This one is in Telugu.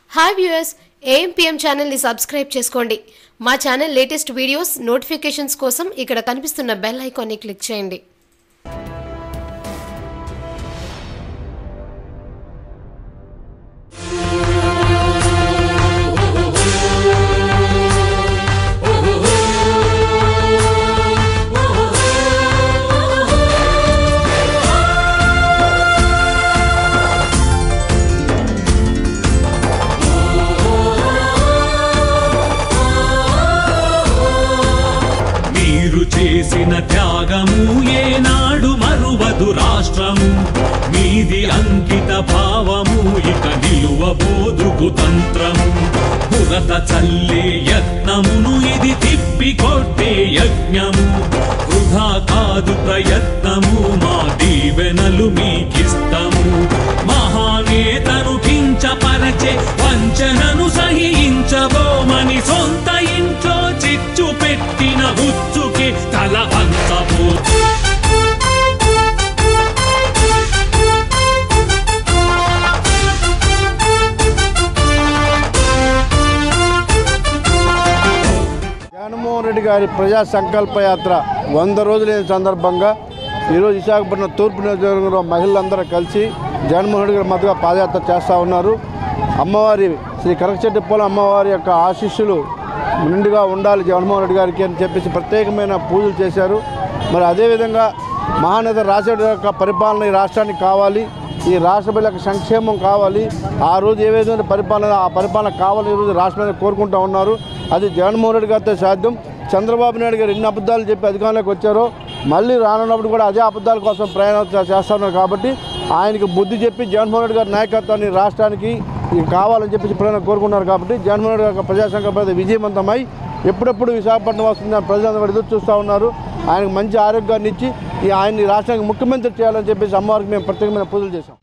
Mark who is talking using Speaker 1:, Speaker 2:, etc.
Speaker 1: హాయ్ వ్యూయర్స్ ఏఎంపీఎం ఛానల్ని సబ్స్క్రైబ్ చేసుకోండి మా ఛానల్ లేటెస్ట్ వీడియోస్ నోటిఫికేషన్స్ కోసం ఇక్కడ కనిపిస్తున్న బెల్ ఐకాన్ని క్లిక్ చేయండి
Speaker 2: మీరు చేసిన త్యాగము ఏనాడు మరువదు రాష్ట్రము మీది అంకిత భావము ఇక నిలువబోదుకు తంత్రము పురత చల్లే యత్నమును ఇది తిప్పి కొట్టే యజ్ఞము వృధా కాదు ప్రయత్నము మా దీవెనలు మీకిస్తము మహానేతను కించపరచే వంచనను సహించబోమని సొంత ఇంట్లో చిచ్చు పెట్టిన హుచ్చుకి తల వంచబో
Speaker 3: జగన్మోహన్ రెడ్డి గారి ప్రజా సంకల్ప యాత్ర వంద రోజులైన సందర్భంగా ఈరోజు విశాఖపట్నం తూర్పు నియోజకవర్గంలో మహిళలందరూ కలిసి జగన్మోహన్ రెడ్డి గారి మద్దతుగా పాదయాత్ర చేస్తూ ఉన్నారు అమ్మవారి శ్రీ కనకచెట్టిపోల అమ్మవారి యొక్క ఆశీస్సులు నిండుగా ఉండాలి జగన్మోహన్ రెడ్డి గారికి అని చెప్పేసి ప్రత్యేకమైన పూజలు చేశారు మరి అదేవిధంగా మహానేత రాజశేఖర యొక్క పరిపాలన ఈ రాష్ట్రానికి కావాలి ఈ రాష్ట్ర ప్రజలకు సంక్షేమం కావాలి ఆ రోజు ఏ విధమైన పరిపాలన ఆ పరిపాలన కావాలని ఈరోజు రాష్ట్ర ప్రజలు కోరుకుంటూ ఉన్నారు అది జగన్మోహన్ రెడ్డి గారితో సాధ్యం చంద్రబాబు నాయుడు గారు ఎన్ని అబద్ధాలు చెప్పి అధికారంలోకి వచ్చారో మళ్ళీ రానున్నప్పుడు కూడా అదే అబద్ధాల కోసం ప్రయాణం చే- చేస్తా ఉన్నారు కాబట్టి ఆయనకి బుద్ధి చెప్పి జగన్మోహన్ రెడ్డి గారి నాయకత్వాన్ని రాష్ట్రానికి ఇది కావాలని చెప్పి ప్రజలు కోరుకున్నారు కాబట్టి జగన్మోహన్ రెడ్డి గారి ప్రజాసంకల్ప విజయవంతమై ఎప్పుడెప్పుడు విశాఖపట్నం వస్తుందని ప్రజలందరూ ఎదురు చూస్తూ ఉన్నారు ఆయనకు మంచి ఆరోగ్యాన్ని ఇచ్చి ఈ ఆయన్ని రాష్ట్రానికి ముఖ్యమంత్రి చేయాలని చెప్పేసి అమ్మవారికి మేము ప్రత్యేకమైన పూజలు చేశాం